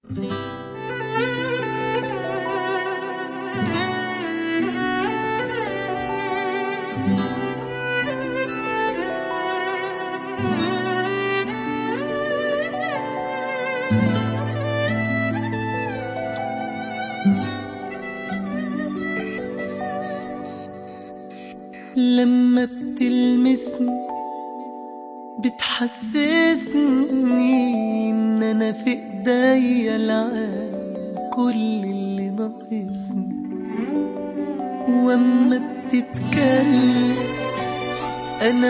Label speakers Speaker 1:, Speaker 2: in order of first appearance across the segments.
Speaker 1: لما بتلمسني بتحسسني ان انا في ايديا العالم كل اللي ناقصني واما بتتكلم انا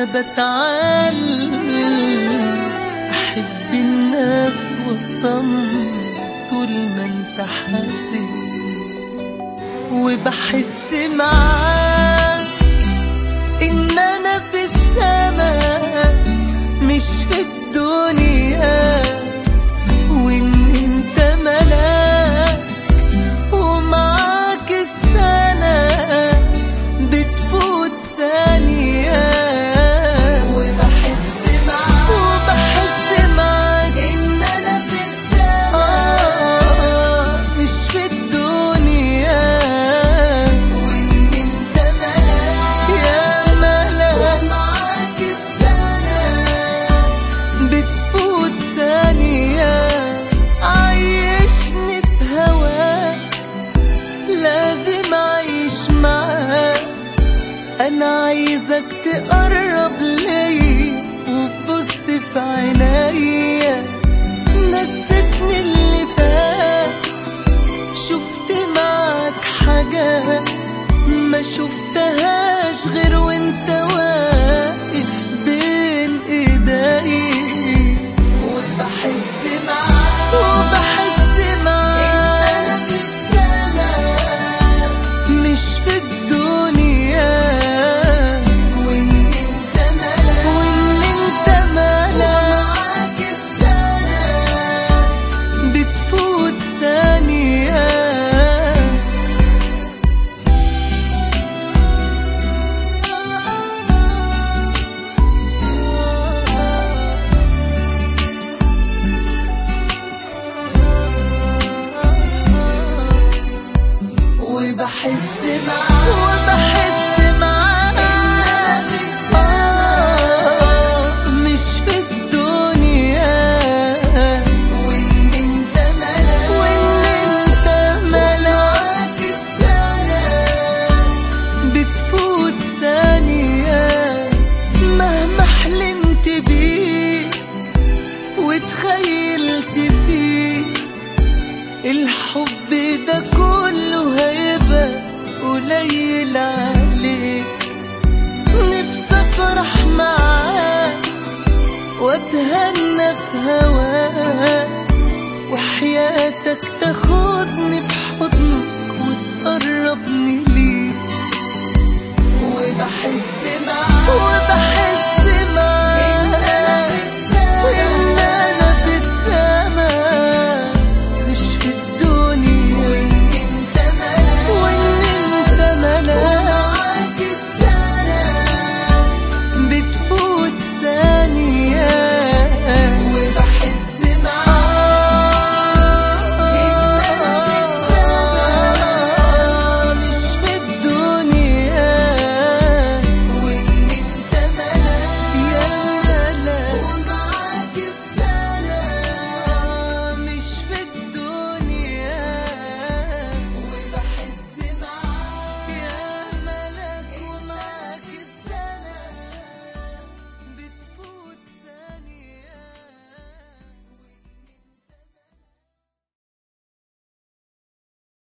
Speaker 1: بتعلم احب الناس واطمن طول ما انت حاسسني وبحس معاك ان انا في السماء مش في الدنيا وان انت ملاك ومعاك السنة بتفوت ثانية وبحس معاك وبحس معاك ان انا في السماء مش في الدنيا وان انت ملاك يا ملاك ومعاك السنة بتفوت ثانية عيشني في هواك لازم أعيش معاك أنا عايزك تقرب ليا وتبص في عينيا نستني اللي فات شفت معاك حاجات ما شفتهاش غير وانت واقف بين ايدي وبحس معاك وبحس معاك انا في السماء مش في الدنيا وان انت ملاك وان انت ملاك ومعاك السنة بتفوت ثانية وبحس معاك